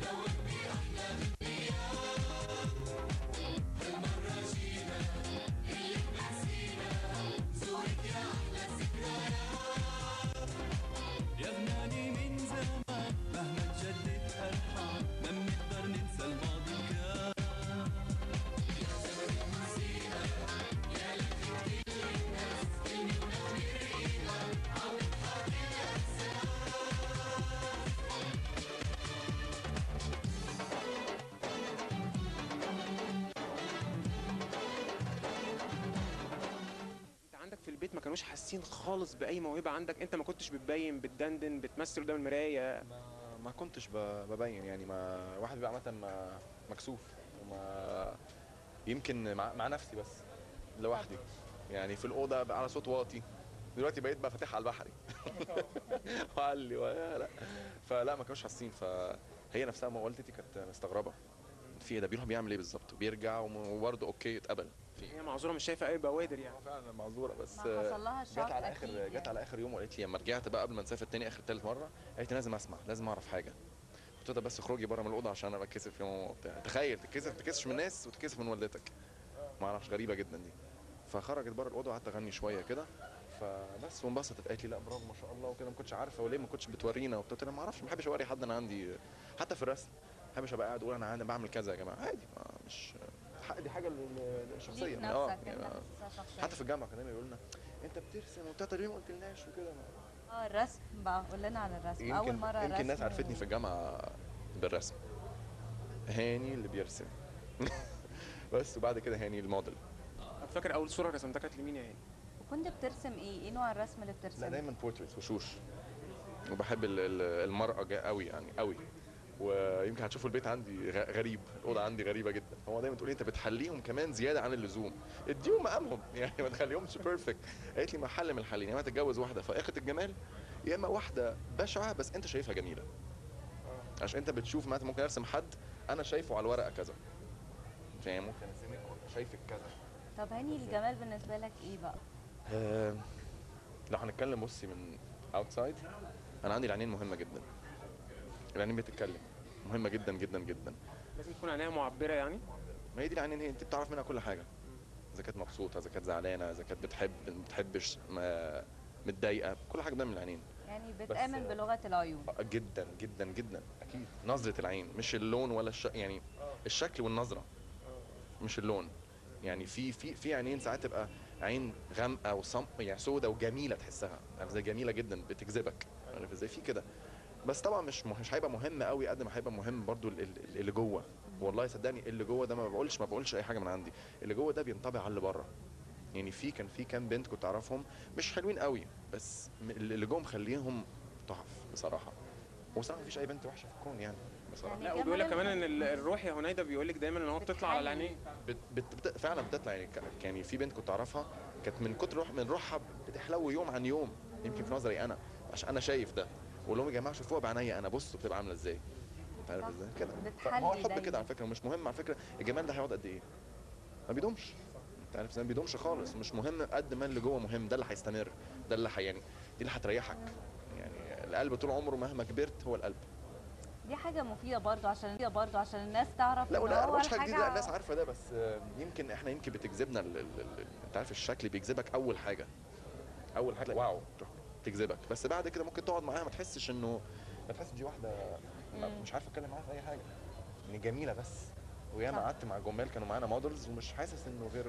يا غناني من زمان مهما تجدد ألحان ما بنقدر ننسى الماضي كان انت عندك في البيت ما كانوش حاسين خالص باي موهبه عندك انت ما كنتش بتبين بتدندن بتمثل قدام المرايه ما ما كنتش ب- ببين يعني ما واحد بيبقى عامة ما مكسوف وما يمكن مع, مع نفسي بس لوحدي يعني في الأوضة بقى على صوت واطي دلوقتي بقيت بقى فاتحها على البحري وعلي ولا لا فلا ما كانوش حاسين فهي نفسها ما والدتي كانت مستغربة في إيه ده بيروح بيعمل ايه بالظبط وبيرجع وبرضه اوكي اتقبل هي معذوره مش شايفه اي بوادر يعني فعلا معذوره بس ما حصل لها جت شوك على أكيد اخر يعني. جت على اخر يوم وقالت لي لما رجعت بقى قبل ما نسافر تاني اخر تالت مره قالت لي لازم اسمع لازم اعرف حاجه قلت لها بس اخرجي بره من الاوضه عشان انا بتكسف يا ماما وبتاع تخيل تتكسف تتكسفش من الناس وتتكسف من والدتك ما اعرفش غريبه جدا دي فخرجت بره الاوضه وقعدت اغني شويه كده فبس وانبسطت قالت لي لا برافو ما شاء الله وكده ما كنتش عارفه وليه ما كنتش بتورينا وبتاع قلت لها ما اعرفش ما بحبش اوري حد انا عندي حتى في الرسم ما بحبش ابقى قاعد اقول انا عندي بعمل كذا يا جماعه عادي ما مش دي حاجه شخصيه ليك اه نفسك يعني انت حاسسها شخصية. حتى في الجامعه كانوا يقولوا لنا انت بترسم وبتاع طب ليه ما قلتلناش وكده اه الرسم بقى قول لنا على الرسم اول يمكن مره يمكن الناس رسم عرفتني و- في الجامعه بالرسم هاني اللي بيرسم بس وبعد كده هاني الموديل طب فاكر اول صوره رسمتها كانت لمين يا هاني وكنت بترسم ايه ايه نوع الرسم اللي لا بترسمه دايما بورتريتس وشوش وبحب ال- ال- المرأة جا- قوي يعني قوي ويمكن هتشوفوا البيت عندي غ- غريب الأوضة عندي غريبة جدا هو دايما تقول لي أنت بتحليهم كمان زيادة عن اللزوم اديهم مقامهم يعني ما تخليهمش بيرفكت قالت لي ما حل من الحلين يا اما تتجوز واحدة فائقة الجمال يا إما واحدة بشعة بس أنت شايفها جميلة عشان أنت بتشوف مثلا ممكن أرسم حد أنا شايفه على الورقة كذا فاهم ممكن أرسمك شايفك كذا طب هاني الجمال بالنسبه لك ايه بقى آه، لو هنتكلم بصي من اوتسايد انا عندي العينين مهمه جدا العينين بتتكلم مهمه جدا جدا جدا لازم تكون عينيها معبره يعني ما هي دي العينين هي انت بتعرف منها كل حاجه اذا كانت مبسوطه اذا كانت زعلانه اذا كانت بتحب ما بتحبش ما متضايقه كل حاجه بتبان من العينين يعني بتآمن بلغه العيون آه، جدا جدا جدا اكيد نظره العين مش اللون ولا الش... يعني الشكل والنظره مش اللون يعني في في في عينين ساعات تبقى عين غامقه وصم يعني سودة وجميله تحسها عارف زي جميله جدا بتجذبك عارف ازاي في كده بس طبعا مش مه- مش هيبقى مهم قوي قد ما هيبقى مهم برضو ال- ال- اللي جوه والله صدقني اللي جوه ده ما بقولش ما بقولش اي حاجه من عندي اللي جوه ده بينطبع على اللي بره يعني في كان في كام بنت كنت اعرفهم مش حلوين قوي بس م- اللي جوه مخليهم تحف بصراحه وصراحه مفيش اي بنت وحشه في الكون يعني بصراحه يعني لا جمال وبيقول لك كمان ان الحقيقي. ال- الروح يا هنيدا بيقول لك دايما ان هو بتطلع على بتحلي. العينين بت بت بت فعلا بتطلع يعني ك- يعني في بنت كنت اعرفها كانت من كتر روح من روحها بتحلو يوم عن يوم يمكن في نظري انا عشان انا شايف ده واقول لهم يا جماعه شوفوها بعينيا انا بصوا بتبقى عامله ازاي انت عارف صح. ازاي كده بتحلي فهو الحب دايما. كده على فكره مش مهم على فكره الجمال ده هيقعد قد ايه ما بيدومش انت عارف ازاي ما بيدومش خالص مش مهم قد ما اللي جوه مهم ده اللي هيستمر ده اللي حي يعني دي اللي هتريحك يعني القلب طول عمره مهما كبرت هو القلب دي حاجه مفيده برضو عشان برضو عشان الناس تعرف لا إن ولا انا هو مش حاجه جديده لا الحاجة- الناس عارفه ده بس آه، يمكن احنا يمكن بتجذبنا ال- ال- ال- انت عارف الشكل بيجذبك اول حاجه اول حاجه واو تروح تجذبك بس بعد كده ممكن تقعد معاها ما تحسش انه ما تحسش دي واحده ما- مم. مش عارف اتكلم معاها في اي حاجه ان جميله بس وياما صح. قعدت مع جمال كانوا معانا مودلز ومش حاسس انه غير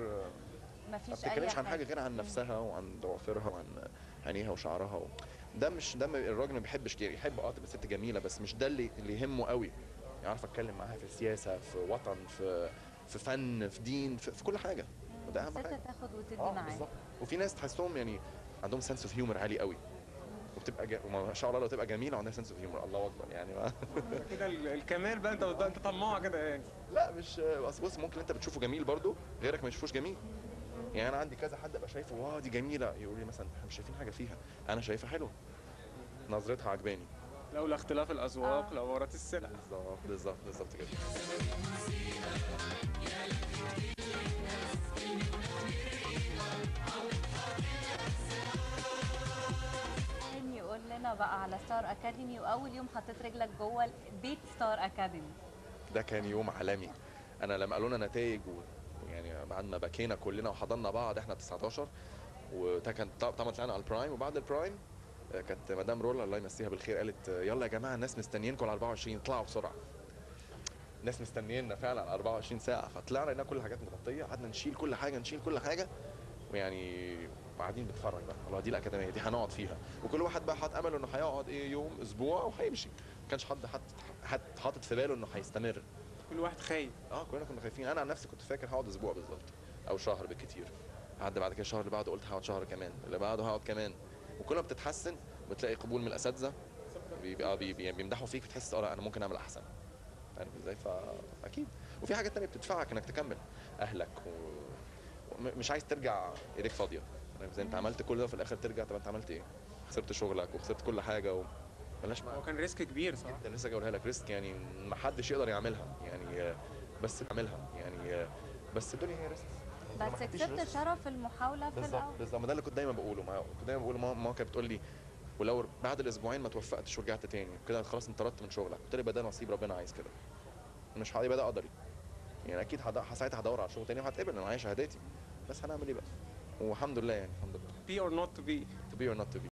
ما مفيش اي بتتكلمش عن حاجه حاجه غير عن نفسها وعن ضوافرها وعن عينيها وشعرها و... ده مش ده ما- الراجل ما بيحبش كده يحب اه تبقى ست جميله بس مش ده اللي اللي يهمه قوي يعرف اتكلم معاها في سياسه في وطن في في فن في دين في, في كل حاجه وده اهم ست حاجه تاخد وتدي اه معاه بالظبط وفي ناس تحسهم يعني عندهم سنس اوف هيومر عالي قوي وبتبقى جا... ما شاء الله لو تبقى جميله وعندها سنس اوف هيومر الله اكبر يعني ما... كده ال- الكمال بقى انت انت طماع كده يعني لا مش اصل بص ممكن انت بتشوفه جميل برضو غيرك ما يشوفوش جميل يعني انا عندي كذا حد ابقى شايفه واو دي جميله يقول لي مثلا احنا مش شايفين حاجه فيها انا شايفها حلوه نظرتها عجباني لولا اختلاف الاذواق آه. لورت السلع بالظبط بالظبط بالظبط كده يعني يقول لنا كلمنا بقى على ستار اكاديمي واول يوم حطيت رجلك جوه بيت ستار اكاديمي ده كان يوم عالمي انا لما قالوا لنا نتائج ويعني بعد ما بكينا كلنا وحضرنا بعض احنا 19 وده كان طبعا طلعنا على البرايم وبعد البرايم آه، كانت مدام رولا الله يمسيها بالخير قالت آه، يلا يا جماعه الناس مستنيينكم على 24 اطلعوا بسرعه الناس مستنيينا فعلا على 24 ساعه فطلعنا لقينا كل الحاجات متغطيه قعدنا نشيل كل حاجه نشيل كل حاجه ويعني قاعدين بنتفرج بقى والله دي الاكاديميه دي هنقعد فيها وكل واحد بقى حاطط امله انه هيقعد ايه يوم اسبوع وهيمشي ما كانش حد حاطط حد حاطط في باله انه هيستمر كل واحد خايف اه كلنا كنا خايفين انا عن نفسي كنت فاكر هقعد اسبوع بالظبط او شهر بالكتير عدى بعد كده الشهر اللي بعده قلت هقعد شهر كمان اللي بعده هقعد كمان وكل ما بتتحسن بتلاقي قبول من الاساتذه بيبقى آه بي- بي- بيمدحوا فيك بتحس اه لا انا ممكن اعمل احسن عارف ازاي فاكيد وفي حاجات تانية بتدفعك انك تكمل اهلك و... وم- مش عايز ترجع ايديك فاضيه عارف ازاي انت عملت كل ده وفي الاخر ترجع طب انت عملت ايه خسرت شغلك وخسرت كل حاجه و... ملاش هو معنى كان ريسك كبير صح جدا لسه جاي لك ريسك يعني ما حدش يقدر يعملها يعني آه، بس يعملها يعني آه، بس الدنيا هي ريسك بس كسبت شرف المحاوله في بالظبط الاول بالظبط ما ده اللي كنت دايما بقوله ما كنت دايما بقوله ماما ماما كانت بتقول لي ولو بعد الاسبوعين ما توفقتش ورجعت تاني كده خلاص انت طردت من شغلك قلت لها يبقى ده نصيب ربنا عايز كده مش هيبقى ده قدري يعني اكيد هد- ساعتها هدور على شغل تاني وهتقبل انا معايا شهاداتي بس هنعمل ايه بقى والحمد لله يعني الحمد لله be or not to be to be or not to be